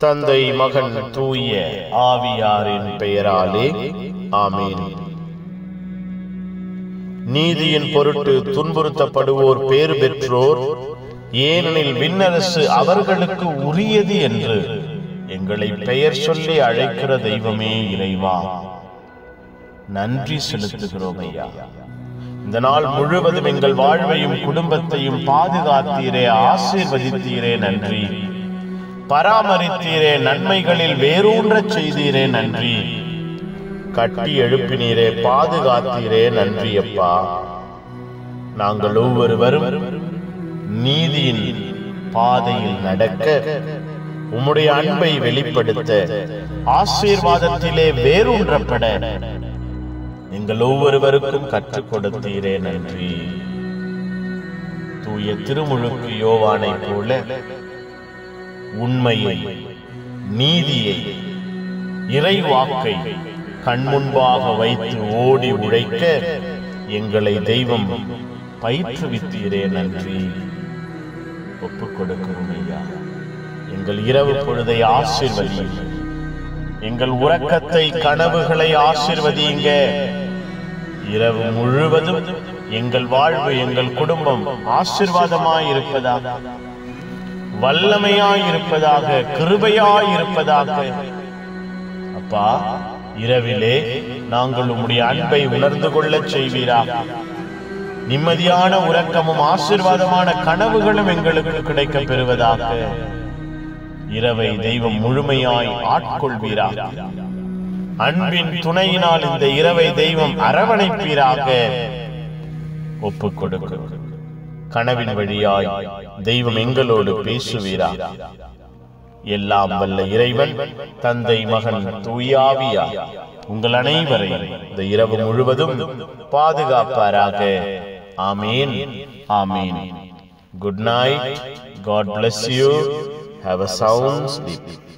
தந்தை மகன் தூய ஆவியாரின் பெயராலே ஆமீன் நீதியின் பொருட்டு துன்புறுத்தப்படுவோர் பேறு பெற்றோர் ஏனெனில் விண்ணரசு அவர்களுக்கு உரியது என்று எங்களை பெயர் சொல்லி அழைக்கிற தெய்வமே இறைவா நன்றி செலுத்துகிறோம் ஐயா இந்த நாள் முழுவதும் எங்கள் வாழ்வையும் குடும்பத்தையும் பாதுகாத்தீரே ஆசீர்வதித்தீரே நன்றி பராமரித்தீரே நன்மைகளில் வேரூன்றச் செய்தீரே நன்றி கட்டி எழுப்பினீரே பாதுகாத்தீரே நன்றி அப்பா நாங்கள் ஒவ்வொருவரும் நீதியின் பாதையில் நடக்க உம்முடைய அன்பை வெளிப்படுத்த ஆசீர்வாதத்திலே வேரூன்றப்பட எங்கள் ஒவ்வொருவருக்கும் கற்றுக் கொடுத்தீரே நன்றி தூய திருமுழுக்கு யோவானை போல உண்மையை நீதியை இறைவாக்கை கண்முன்பாக வைத்து ஓடி உழைக்க எங்களை தெய்வம் பயிற்றுவித்தீரே நன்றி ஒப்புக் கொடுக்கிறோம் ஐயா எங்கள் இரவு பொழுதை ஆசீர்வதியுங்கள் எங்கள் உறக்கத்தை கனவுகளை ஆசீர்வதியுங்க இரவு முழுவதும் எங்கள் வாழ்வு எங்கள் குடும்பம் ஆசீர்வாதமாய் இருப்பதாக வல்லமையாய் இருப்பதாக கிருபையாய் இருப்பதாக அப்பா இரவிலே நாங்கள் உம்முடைய அன்பை உணர்ந்து கொள்ளச் செய்வீராக நிம்மதியான உறக்கமும் ஆசீர்வாதமான கனவுகளும் எங்களுக்கு கிடைக்கப் பெறுவதாக இரவை தெய்வம் முழுமையாய் ஆட்கொள்வீராக அன்பின் துணையினால் இந்த இரவை தெய்வம் அரவணைப்பீராக ஒப்புக் கொடுக்கிறோம் கனவின் வழியாய் தெய்வம் எங்களோடு பேசுவீராக எல்லாம் வல்ல இறைவன் தந்தை மகன் தூயாவியா உங்கள் அனைவரையும் இந்த இரவு முழுவதும் பாதுகாப்பாராக ஆமீன் ஆமீன் good night God bless you have a sound sleep